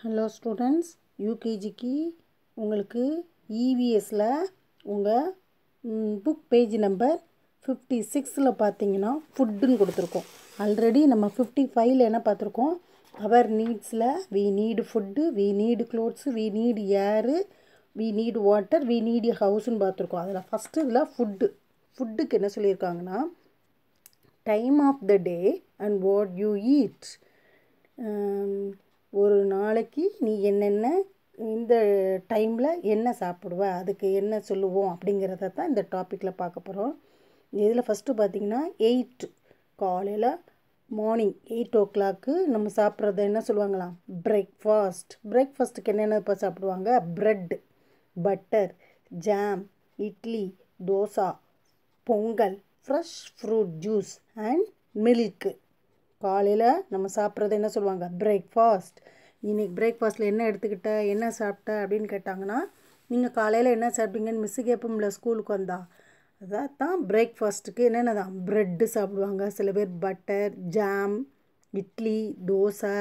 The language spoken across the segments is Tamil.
ஹலோ ஸ்டூடெண்ட்ஸ் யூகேஜிக்கு உங்களுக்கு இவிஎஸ்சில் உங்கள் புக் பேஜ் நம்பர் ஃபிஃப்டி சிக்ஸில் பார்த்தீங்கன்னா ஃபுட்டுன்னு கொடுத்துருக்கோம் ஆல்ரெடி நம்ம ஃபிஃப்டி ஃபைவ்ல என்ன பார்த்துருக்கோம் அவர் நீட்ஸில் we need food we need clothes we need air we need water we need ஹவுஸ்னு பார்த்துருக்கோம் அதில் ஃபஸ்ட்டு இதில் ஃபுட்டு ஃபுட்டுக்கு என்ன சொல்லியிருக்காங்கன்னா time of the day and what you eat ஒரு நாளைக்கு நீ என்னென்ன இந்த டைமில் என்ன சாப்பிடுவ அதுக்கு என்ன சொல்லுவோம் அப்படிங்கிறத தான் இந்த டாப்பிக்கில் பார்க்க போகிறோம் இதில் ஃபஸ்ட்டு பார்த்தீங்கன்னா எயிட் காலையில் மார்னிங் எயிட் ஓ கிளாக்கு நம்ம சாப்பிட்றது என்ன சொல்லுவாங்களாம் பிரேக்ஃபாஸ்ட் பிரேக்ஃபாஸ்ட்டுக்கு என்னென்ன இப்போ சாப்பிடுவாங்க bread butter jam idli dosa pongal fresh fruit juice and milk காலையில் நம்ம சாப்பிட்றது என்ன சொல்லுவாங்க பிரேக்ஃபாஸ்ட் இன்னைக்கு பிரேக்ஃபாஸ்ட்டில் என்ன எடுத்துக்கிட்ட என்ன சாப்பிட்ட அப்படின்னு கேட்டாங்கன்னா நீங்கள் காலையில் என்ன சாப்பிட்டீங்கன்னு மிஸ்ஸு கேட்போம்ல ஸ்கூலுக்கு வந்தா அதான் தான் பிரேக்ஃபாஸ்ட்டுக்கு என்னென்ன தான் ப்ரெட்டு சாப்பிடுவாங்க சில பேர் butter jam idli dosa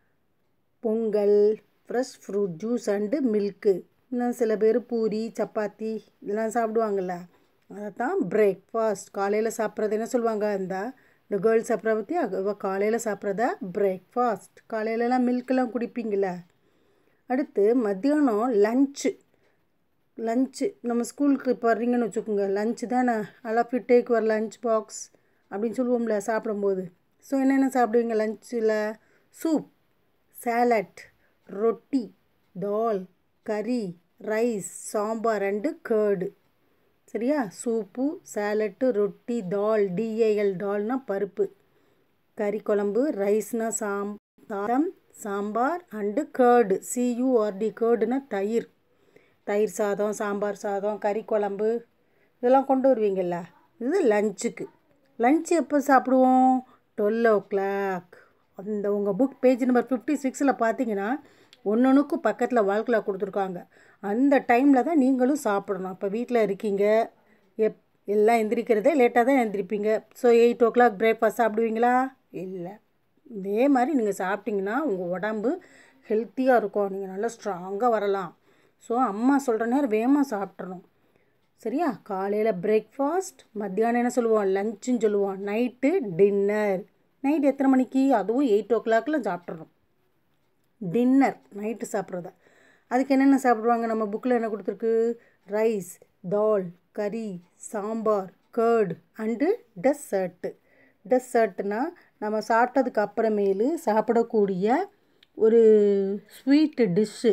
pongal fresh fruit juice and milk இன்னும் சில பேர் பூரி சப்பாத்தி இதெல்லாம் சாப்பிடுவாங்கள்ல அதை தான் பிரேக்ஃபாஸ்ட் காலையில் சாப்பிட்றது என்ன சொல்லுவாங்க இந்த இந்த கேர்ள்ஸ் சாப்பிட்ற பற்றி அவ காலையில் சாப்பிட்றத பிரேக்ஃபாஸ்ட் காலையிலலாம் மில்க்கெல்லாம் குடிப்பீங்கள அடுத்து மத்தியானம் லஞ்சு லஞ்சு நம்ம ஸ்கூலுக்கு இப்போ வர்றீங்கன்னு வச்சுக்கோங்க லஞ்சு தானே I love you take your lunch box அப்படின்னு சொல்லுவோம்ல சாப்பிடும்போது ஸோ என்னென்ன சாப்பிடுவீங்க லஞ்சில் soup salad roti dal curry rice sambar and curd சரியா soup salad roti dal DAL டால்னா பருப்பு கறி குழம்பு ரைஸ்னா சாம் சாதம் சாம்பார் அண்டு கேர்டு சியூஆர்டி கேர்டுனா தயிர் தயிர் சாதம் சாம்பார் சாதம் கறி குழம்பு இதெல்லாம் கொண்டு வருவீங்கள்ல இது லஞ்சுக்கு லஞ்சு எப்போ சாப்பிடுவோம் டுவெல் ஓ கிளாக் அந்த உங்கள் புக் பேஜ் நம்பர் ஃபிஃப்டி சிக்ஸில் பார்த்தீங்கன்னா ஒன்று ஒன்றுக்கும் பக்கத்தில் வாழ்க்கையில் கொடுத்துருக்காங்க அந்த டைமில் தான் நீங்களும் சாப்பிடணும் இப்போ வீட்டில் இருக்கீங்க எப் எல்லாம் எந்திரிக்கிறதே லேட்டாக தான் எந்திரிப்பீங்க so eight o'clock breakfast சாப்பிடுவீங்களா இல்லை இதே மாதிரி நீங்கள் சாப்பிட்டீங்கன்னா உங்கள் உடம்பு ஹெல்த்தியாக இருக்கும் நீங்கள் நல்லா ஸ்ட்ராங்காக வரலாம் ஸோ அம்மா சொல்கிற நேரம் வேகமாக சாப்பிட்றணும் சரியா காலையில் பிரேக்ஃபாஸ்ட் மத்தியானம் என்ன சொல்லுவோம் லஞ்சுன்னு சொல்லுவோம் நைட்டு டின்னர் நைட் எத்தனை மணிக்கு அதுவும் எயிட் ஓ கிளாக்கில் சாப்பிட்றணும் டின்னர் நைட்டு சாப்பிட்றத அதுக்கு என்னென்ன சாப்பிடுவாங்க நம்ம புக்கில் என்ன கொடுத்துருக்கு rice dal curry sambar curd and dessert டெசர்ட்னா நம்ம சாப்பிட்டதுக்கு அப்புறமேலு சாப்பிடக்கூடிய ஒரு ஸ்வீட்டு டிஷ்ஷு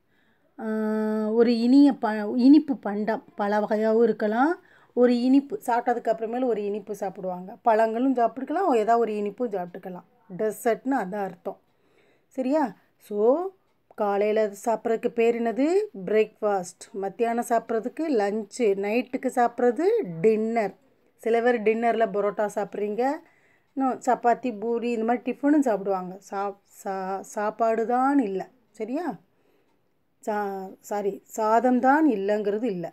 ஒரு இனிய ப இனிப்பு பண்டம் பல வகையாகவும் இருக்கலாம் ஒரு இனிப்பு சாப்பிட்டதுக்கு அப்புறமேல ஒரு இனிப்பு சாப்பிடுவாங்க பழங்களும் சாப்பிட்டுக்கலாம் ஏதாவது ஒரு இனிப்பும் சாப்பிட்டுக்கலாம் டெசர்ட்னு அதான் அர்த்தம் சரியா ஸோ காலையில் சாப்பிட்றதுக்கு பேர் என்னது பிரேக்ஃபாஸ்ட் மத்தியானம் சாப்பிட்றதுக்கு லஞ்சு நைட்டுக்கு சாப்பிட்றது டின்னர் சில பேர் டின்னரில் பரோட்டா சாப்பிட்றீங்க இன்னும் சப்பாத்தி பூரி இந்த மாதிரி டிஃபனும் சாப்பிடுவாங்க சா சா சாப்பாடு தான் இல்லை சரியா சா சாரி சாதம் தான் இல்லைங்கிறது இல்லை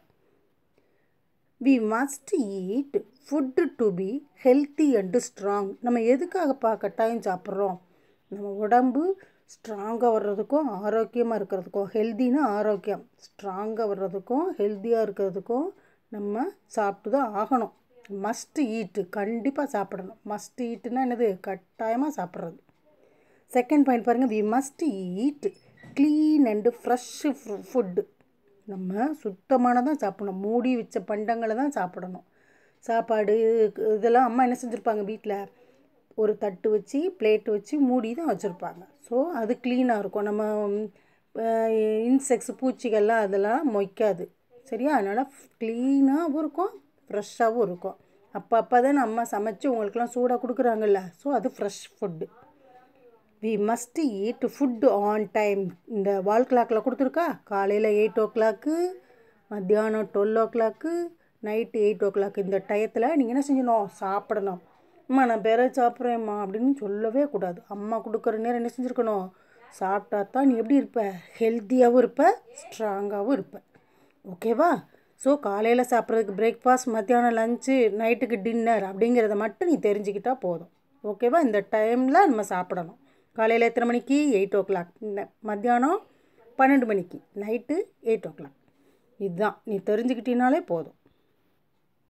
we must eat food to be healthy and strong நம்ம எதுக்காகப்பா கட்டாயம் சாப்பிட்றோம் நம்ம உடம்பு ஸ்ட்ராங்காக வர்றதுக்கும் ஆரோக்கியமாக இருக்கிறதுக்கும் ஹெல்த்தினா ஆரோக்கியம் ஸ்ட்ராங்காக வர்றதுக்கும் ஹெல்த்தியாக இருக்கிறதுக்கும் நம்ம சாப்பிட்டு தான் ஆகணும் மஸ்ட் ஈட்டு கண்டிப்பாக சாப்பிடணும் மஸ்ட் ஈட்டுனா என்னது கட்டாயமாக சாப்பிட்றது செகண்ட் பாயிண்ட் பாருங்கள் we must eat clean and fresh food நம்ம சுத்தமானதான் சாப்பிடணும் மூடி வச்ச பண்டங்களை தான் சாப்பிடணும் சாப்பாடு இதெல்லாம் அம்மா என்ன செஞ்சுருப்பாங்க வீட்டில் ஒரு தட்டு வச்சு பிளேட்டு வச்சு மூடி தான் வச்சுருப்பாங்க ஸோ அது க்ளீனாக இருக்கும் நம்ம இன்செக்ட்ஸ் பூச்சிகள்லாம் அதெல்லாம் மொய்க்காது சரியா அதனால் க்ளீனாகவும் இருக்கும் ஃப்ரெஷ்ஷாகவும் இருக்கும் அப்போ அப்போ தான் அம்மா சமைச்சு உங்களுக்கெல்லாம் சூடாக கொடுக்குறாங்கல்ல ஸோ அது fresh food we must eat food on time இந்த வால் கிளாக்கில் கொடுத்துருக்கா காலையில் எயிட் ஓ கிளாக்கு மத்தியானம் twelve o'clock night eight o'clock இந்த டயத்தில் நீங்கள் என்ன செஞ்சணும் சாப்பிடணும் அம்மா நான் பேர சாப்பிட்றேம்மா அப்படின்னு சொல்லவே கூடாது அம்மா கொடுக்குற நேரம் என்ன செஞ்சுருக்கணும் சாப்பிட்டா தான் நீ எப்படி இருப்ப ஹெல்த்தியாகவும் இருப்ப ஸ்ட்ராங்காகவும் இருப்ப ஓகேவா ஸோ காலையில் சாப்பிட்றதுக்கு பிரேக்ஃபாஸ்ட் மத்தியானம் லஞ்சு நைட்டுக்கு டின்னர் அப்படிங்கிறத மட்டும் நீ தெரிஞ்சுக்கிட்டால் போதும் ஓகேவா இந்த டைமில் நம்ம சாப்பிடணும் காலையில் எத்தனை மணிக்கு எயிட் ஓ கிளாக் மத்தியானம் பன்னெண்டு மணிக்கு நைட்டு எயிட் ஓ கிளாக் இதுதான் நீ தெரிஞ்சுக்கிட்டினாலே போதும்